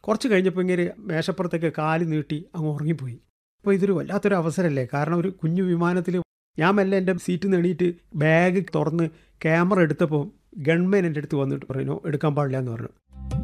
കുറച്ച് കഴിഞ്ഞപ്പോൾ ഇങ്ങനെ മേശപ്പുറത്തേക്ക് കാല് നീട്ടി അങ്ങ് ഉറങ്ങിപ്പോയി അപ്പോൾ ഇതൊരു വല്ലാത്തൊരു അവസരമല്ലേ കാരണം ഒരു കുഞ്ഞു വിമാനത്തിൽ ഞാൻ മെല്ലെ എൻ്റെ സീറ്റിൽ നിന്ന് എണീറ്റ് ബാഗ് തുറന്ന് ക്യാമറ എടുത്തപ്പോൾ ഗൺമാൻ എൻ്റെ അടുത്ത് വന്നിട്ട് പറഞ്ഞു എടുക്കാൻ പാടില്ല എന്ന് പറഞ്ഞു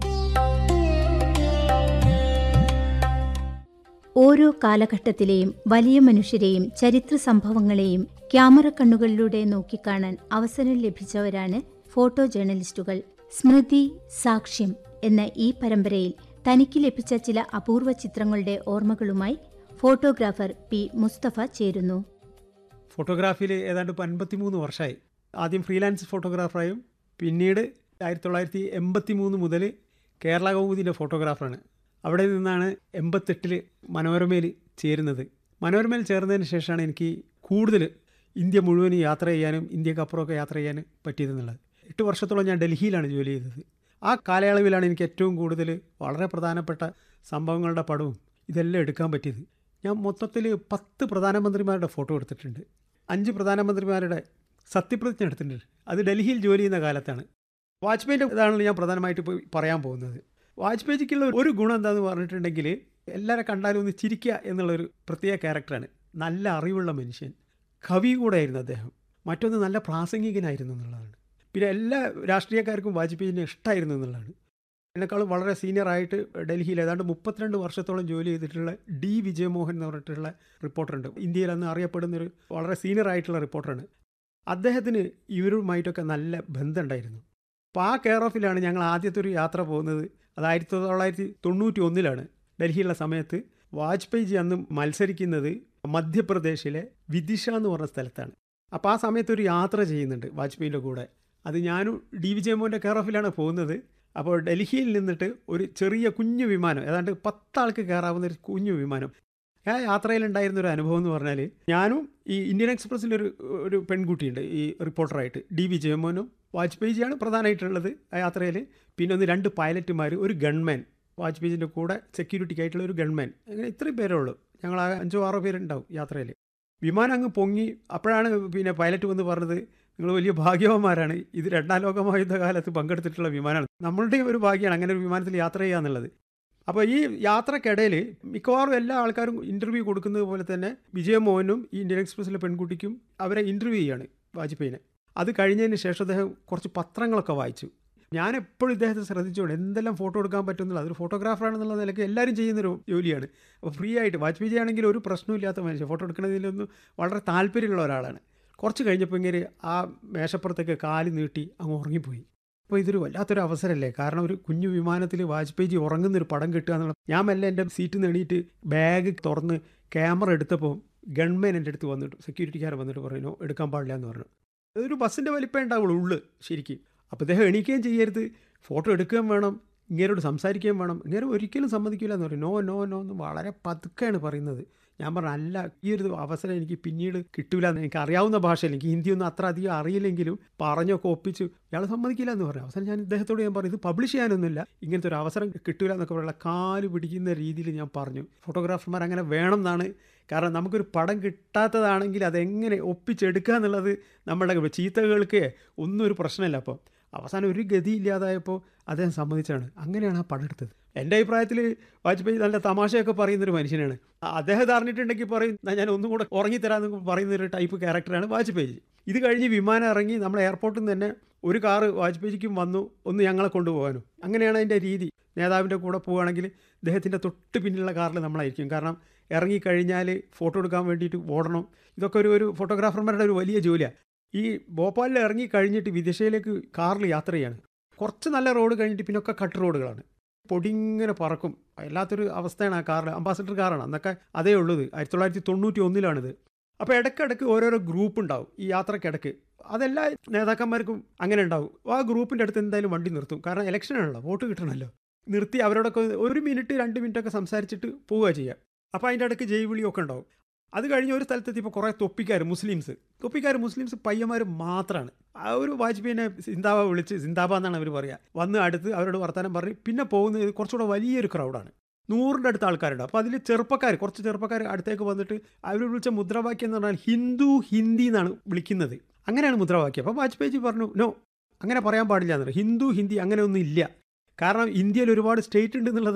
ഓരോ കാലഘട്ടത്തിലെയും വലിയ മനുഷ്യരെയും ചരിത്ര സംഭവങ്ങളെയും ക്യാമറ കണ്ണുകളിലൂടെ നോക്കിക്കാണാൻ അവസരം ലഭിച്ചവരാണ് ഫോട്ടോ ജേർണലിസ്റ്റുകൾ സ്മൃതി സാക്ഷ്യം എന്ന ഈ പരമ്പരയിൽ തനിക്ക് ലഭിച്ച ചില അപൂർവ ചിത്രങ്ങളുടെ ഓർമ്മകളുമായി ഫോട്ടോഗ്രാഫർ പി മുസ്തഫ ചേരുന്നു ഫോട്ടോഗ്രാഫിയിൽ ഏതാണ്ട് ഇപ്പോൾ അൻപത്തിമൂന്ന് വർഷമായി ആദ്യം ഫ്രീലാൻസ് ഫോട്ടോഗ്രാഫറായും പിന്നീട് ആയിരത്തി തൊള്ളായിരത്തി എൺപത്തി മൂന്ന് മുതൽ കേരള കൗമുദിൻ്റെ ഫോട്ടോഗ്രാഫറാണ് അവിടെ നിന്നാണ് എൺപത്തെട്ടിൽ മനോരമയിൽ ചേരുന്നത് മനോരമയിൽ ചേർന്നതിന് ശേഷമാണ് എനിക്ക് കൂടുതൽ ഇന്ത്യ മുഴുവൻ യാത്ര ചെയ്യാനും ഇന്ത്യക്കപ്പുറമൊക്കെ യാത്ര ചെയ്യാനും പറ്റിയതെന്നുള്ളത് എട്ട് വർഷത്തോളം ഞാൻ ഡൽഹിയിലാണ് ജോലി ചെയ്തത് ആ കാലയളവിലാണ് എനിക്ക് ഏറ്റവും കൂടുതൽ വളരെ പ്രധാനപ്പെട്ട സംഭവങ്ങളുടെ പടവും ഇതെല്ലാം എടുക്കാൻ പറ്റിയത് ഞാൻ മൊത്തത്തിൽ പത്ത് പ്രധാനമന്ത്രിമാരുടെ ഫോട്ടോ എടുത്തിട്ടുണ്ട് അഞ്ച് പ്രധാനമന്ത്രിമാരുടെ സത്യപ്രതിജ്ഞ എടുത്തിട്ടുണ്ട് അത് ഡൽഹിയിൽ ജോലി ചെയ്യുന്ന കാലത്താണ് വാജ്പേയിൻ്റെ ഇതാണല്ലോ ഞാൻ പ്രധാനമായിട്ട് ഇപ്പോൾ പറയാൻ പോകുന്നത് വാജ്പേയിക്കുള്ള ഒരു ഗുണം എന്താണെന്ന് പറഞ്ഞിട്ടുണ്ടെങ്കിൽ എല്ലാവരെ കണ്ടാലും ഒന്ന് ചിരിക്കുക എന്നുള്ളൊരു പ്രത്യേക ക്യാരക്ടറാണ് നല്ല അറിവുള്ള മനുഷ്യൻ കവി കൂടെയായിരുന്നു അദ്ദേഹം മറ്റൊന്ന് നല്ല പ്രാസംഗികനായിരുന്നു എന്നുള്ളതാണ് പിന്നെ എല്ലാ രാഷ്ട്രീയക്കാർക്കും വാജ്പേയിനെ ഇഷ്ടമായിരുന്നു എന്നുള്ളതാണ് എന്നെക്കാളും വളരെ സീനിയറായിട്ട് ഡൽഹിയിൽ ഏതാണ്ട് മുപ്പത്തിരണ്ട് വർഷത്തോളം ജോലി ചെയ്തിട്ടുള്ള ഡി വിജയമോഹൻ എന്ന് പറഞ്ഞിട്ടുള്ള റിപ്പോർട്ടറുണ്ട് ഇന്ത്യയിൽ അന്ന് അറിയപ്പെടുന്നൊരു വളരെ സീനിയർ ആയിട്ടുള്ള റിപ്പോർട്ടറാണ് അദ്ദേഹത്തിന് ഇവരുമായിട്ടൊക്കെ നല്ല ബന്ധമുണ്ടായിരുന്നു അപ്പോൾ ആ കെയർ ഓഫിലാണ് ഞങ്ങൾ ആദ്യത്തെ ഒരു യാത്ര പോകുന്നത് അത് ആയിരത്തി തൊള്ളായിരത്തി തൊണ്ണൂറ്റി ഒന്നിലാണ് ഡൽഹിയിലുള്ള സമയത്ത് വാജ്പേയിജി അന്ന് മത്സരിക്കുന്നത് മധ്യപ്രദേശിലെ വിദിഷ എന്ന് പറഞ്ഞ സ്ഥലത്താണ് അപ്പോൾ ആ സമയത്ത് ഒരു യാത്ര ചെയ്യുന്നുണ്ട് വാജ്പേയിൻ്റെ കൂടെ അത് ഞാനും ഡി വിജയമോൻ്റെ കെയർ ഓഫിലാണ് പോകുന്നത് അപ്പോൾ ഡൽഹിയിൽ നിന്നിട്ട് ഒരു ചെറിയ കുഞ്ഞു വിമാനം ഏതാണ്ട് പത്താൾക്ക് കയറാവുന്ന ഒരു കുഞ്ഞു വിമാനം ആ യാത്രയിലുണ്ടായിരുന്ന ഒരു അനുഭവം എന്ന് പറഞ്ഞാൽ ഞാനും ഈ ഇന്ത്യൻ എക്സ്പ്രസ്സിലൊരു ഒരു പെൺകുട്ടിയുണ്ട് ഈ റിപ്പോർട്ടറായിട്ട് ഡി വി ജയമോനും വാജ്പേയിജിയാണ് പ്രധാനമായിട്ടുള്ളത് ആ യാത്രയിൽ പിന്നെ ഒന്ന് രണ്ട് പൈലറ്റുമാർ ഒരു ഗൺമാൻ വാജ്പേയിജിൻ്റെ കൂടെ സെക്യൂരിറ്റിക്കായിട്ടുള്ള ഒരു ഗൺമാൻ അങ്ങനെ ഇത്രയും പേരേ ഉള്ളൂ ഞങ്ങൾ ആ അഞ്ചോ ആറോ പേരുണ്ടാവും യാത്രയിൽ വിമാനം അങ്ങ് പൊങ്ങി അപ്പോഴാണ് പിന്നെ പൈലറ്റ് വന്ന് പറഞ്ഞത് നിങ്ങൾ വലിയ ഭാഗ്യവാന്മാരാണ് ഇത് രണ്ടാം ലോകമഹായുദ്ധ കാലത്ത് പങ്കെടുത്തിട്ടുള്ള വിമാനമാണ് നമ്മളുടെയും ഒരു ഭാഗ്യമാണ് അങ്ങനെ ഒരു വിമാനത്തിൽ യാത്ര ചെയ്യുക എന്നുള്ളത് അപ്പോൾ ഈ യാത്രക്കിടയിൽ മിക്കവാറും എല്ലാ ആൾക്കാരും ഇൻ്റർവ്യൂ കൊടുക്കുന്നത് പോലെ തന്നെ വിജയമോഹനും ഈ ഇന്ത്യൻ എക്സ്പ്രസ്സിലെ പെൺകുട്ടിക്കും അവരെ ഇൻ്റർവ്യൂ ചെയ്യാണ് വാജ്പേയിനെ അത് കഴിഞ്ഞതിന് ശേഷം അദ്ദേഹം കുറച്ച് പത്രങ്ങളൊക്കെ വായിച്ചു ഞാൻ എപ്പോഴും ഇദ്ദേഹത്തെ ശ്രദ്ധിച്ചുകൊണ്ട് എന്തെല്ലാം ഫോട്ടോ എടുക്കാൻ പറ്റുന്നില്ല അതൊരു ഫോട്ടോഗ്രാഫറാണെന്നുള്ള നിലയ്ക്ക് എല്ലാവരും ചെയ്യുന്നൊരു ജോലിയാണ് അപ്പോൾ ഫ്രീ ആയിട്ട് വാജ്പേയി ആണെങ്കിൽ ഒരു പ്രശ്നമില്ലാത്ത മനുഷ്യൻ ഫോട്ടോ എടുക്കുന്നതിലൊന്നും വളരെ താല്പര്യമുള്ള ഒരാളാണ് കുറച്ച് കഴിഞ്ഞപ്പോൾ ഇങ്ങനെ ആ മേശപ്പുറത്തേക്ക് കാല് നീട്ടി അങ്ങ് ഉറങ്ങിപ്പോയി അപ്പോൾ ഇതൊരു വല്ലാത്തൊരു അവസരമല്ലേ കാരണം ഒരു കുഞ്ഞു വിമാനത്തിൽ വാജ്പേയിജി ഉറങ്ങുന്നൊരു പടം കിട്ടുക എന്നുള്ള ഞാൻ മെല്ലെ എൻ്റെ സീറ്റിൽ നിന്ന് എണീറ്റ് ബാഗ് തുറന്ന് ക്യാമറ എടുത്തപ്പോൾ ഗൺമാൻ എൻ്റെ അടുത്ത് വന്നിട്ട് സെക്യൂരിറ്റിക്കാരൻ വന്നിട്ട് പറഞ്ഞു എടുക്കാൻ പാടില്ല എന്ന് പറഞ്ഞു അതൊരു ബസ്സിൻ്റെ വലിപ്പമേ ഉണ്ടാവുള്ളൂ ഉള്ളു ശരിക്കും അപ്പോൾ അദ്ദേഹം എണീക്കുകയും ചെയ്യരുത് ഫോട്ടോ എടുക്കുകയും വേണം ഇങ്ങേരോട് സംസാരിക്കുകയും വേണം ഇങ്ങനെ ഒരിക്കലും സമ്മതിക്കില്ല എന്ന് പറയും നോ നോ നോ എന്ന് വളരെ പതുക്കെയാണ് പറയുന്നത് ഞാൻ പറഞ്ഞു അല്ല ഈ ഒരു അവസരം എനിക്ക് പിന്നീട് കിട്ടൂല എന്ന് എനിക്ക് അറിയാവുന്ന ഭാഷയിൽ എനിക്ക് ഹിന്ദിയൊന്നും അത്ര അധികം അറിയില്ലെങ്കിലും പറഞ്ഞൊക്കെ ഒപ്പിച്ചു ഇയാൾ സമ്മതിക്കില്ല എന്ന് പറഞ്ഞു അവസാനം ഞാൻ ഇദ്ദേഹത്തോട് ഞാൻ പറഞ്ഞു ഇത് പബ്ലിഷ് ചെയ്യാനൊന്നുമില്ല ഇങ്ങനത്തെ ഒരു അവസരം കിട്ടൂല എന്നൊക്കെ പറയുള്ള കാല് പിടിക്കുന്ന രീതിയിൽ ഞാൻ പറഞ്ഞു ഫോട്ടോഗ്രാഫർമാർ അങ്ങനെ വേണം എന്നാണ് കാരണം നമുക്കൊരു പടം കിട്ടാത്തതാണെങ്കിൽ അതെങ്ങനെ ഒപ്പിച്ചെടുക്കുക എന്നുള്ളത് നമ്മുടെ ചീത്തകൾക്ക് ഒന്നും ഒരു പ്രശ്നമില്ല അപ്പോൾ അവസാനം ഒരു ഗതിയില്ലാതായപ്പോൾ അദ്ദേഹം സമ്മതിച്ചാണ് അങ്ങനെയാണ് ആ പടം എടുത്തത് എൻ്റെ അഭിപ്രായത്തിൽ വാജ്പേയി നല്ല തമാശയൊക്കെ പറയുന്നൊരു മനുഷ്യനാണ് അദ്ദേഹം അറിഞ്ഞിട്ടുണ്ടെങ്കിൽ പറയും "എന്നാ ഞാൻ ഒന്നും കൂടെ ഉറങ്ങിത്തരാമെന്ന് പറയുന്ന ഒരു ടൈപ്പ് ക്യാരക്ടറാണ് വാജ്പേയി ഇത് കഴിഞ്ഞ് വിമാനം ഇറങ്ങി നമ്മൾ എയർപോർട്ടിൽ നിന്ന് തന്നെ ഒരു കാറ് വാജ്പേയിക്കും വന്നു ഒന്ന് ഞങ്ങളെ കൊണ്ടുപോകാനും അങ്ങനെയാണ് അതിൻ്റെ രീതി നേതാവിൻ്റെ കൂടെ പോവുകയാണെങ്കിൽ അദ്ദേഹത്തിൻ്റെ തൊട്ട് പിന്നിലുള്ള കാറിൽ നമ്മളായിരിക്കും കാരണം ഇറങ്ങിക്കഴിഞ്ഞാൽ ഫോട്ടോ എടുക്കാൻ വേണ്ടിയിട്ട് ഓടണം ഇതൊക്കെ ഒരു ഒരു ഫോട്ടോഗ്രാഫർമാരുടെ ഒരു വലിയ ജോലിയാണ് ഈ ഭോപ്പാലിൽ ഇറങ്ങി കഴിഞ്ഞിട്ട് വിദേശയിലേക്ക് കാറിൽ യാത്ര ചെയ്യാണ് കുറച്ച് നല്ല റോഡ് കഴിഞ്ഞിട്ട് പിന്നെ ഒക്കെ കട്ട് റോഡുകളാണ് പൊടിങ്ങനെ പറക്കും വല്ലാത്തൊരു അവസ്ഥയാണ് ആ കാറിൽ അംബാസഡർ കാറാണ് അന്നൊക്കെ അതേ ഉള്ളത് ആയിരത്തി തൊള്ളായിരത്തി തൊണ്ണൂറ്റി ഒന്നിലാണിത് അപ്പോൾ ഇടയ്ക്കിടയ്ക്ക് ഓരോരോ ഗ്രൂപ്പ് ഉണ്ടാവും ഈ യാത്രക്കിടയ്ക്ക് അതെല്ലാ നേതാക്കന്മാർക്കും അങ്ങനെ ഉണ്ടാവും ആ ഗ്രൂപ്പിൻ്റെ അടുത്ത് എന്തായാലും വണ്ടി നിർത്തും കാരണം ഇലക്ഷനാണല്ലോ വോട്ട് കിട്ടണമല്ലോ നിർത്തി അവരോടൊക്കെ ഒരു മിനിറ്റ് രണ്ട് മിനിറ്റൊക്കെ സംസാരിച്ചിട്ട് പോവുക ചെയ്യുക അപ്പോൾ അതിൻ്റെ ഇടയ്ക്ക് ജയ് വിളിയൊക്കെ ഉണ്ടാവും അത് കഴിഞ്ഞ് ഒരു സ്ഥലത്തെത്തിയപ്പോൾ കുറേ തൊപ്പിക്കാർ മുസ്ലിംസ് തൊപ്പിക്കാർ മുസ്ലിംസ് പയ്യന്മാർ മാത്രമാണ് ആ ഒരു വാജ്പേയിനെ സിന്താബ വിളിച്ച് സിന്താബ എന്നാണ് അവർ പറയുക വന്ന് അടുത്ത് അവരോട് വർത്തമാനം പറഞ്ഞ് പിന്നെ പോകുന്നത് കുറച്ചുകൂടെ വലിയൊരു ക്രൗഡാണ് നൂറിൻ്റെ അടുത്ത് ആൾക്കാരുണ്ട് അപ്പോൾ അതിൽ ചെറുപ്പക്കാർ കുറച്ച് ചെറുപ്പക്കാർ അടുത്തേക്ക് വന്നിട്ട് അവർ വിളിച്ച മുദ്രാവാക്യം എന്ന് പറഞ്ഞാൽ ഹിന്ദു ഹിന്ദി എന്നാണ് വിളിക്കുന്നത് അങ്ങനെയാണ് മുദ്രാവാക്യം അപ്പോൾ വാജ്പേയിജി പറഞ്ഞു നോ അങ്ങനെ പറയാൻ പാടില്ല എന്ന് ഹിന്ദു ഹിന്ദി അങ്ങനെ ഒന്നും ഇല്ല കാരണം ഇന്ത്യയിൽ ഒരുപാട് സ്റ്റേറ്റ് ഉണ്ട് എന്നുള്ളത്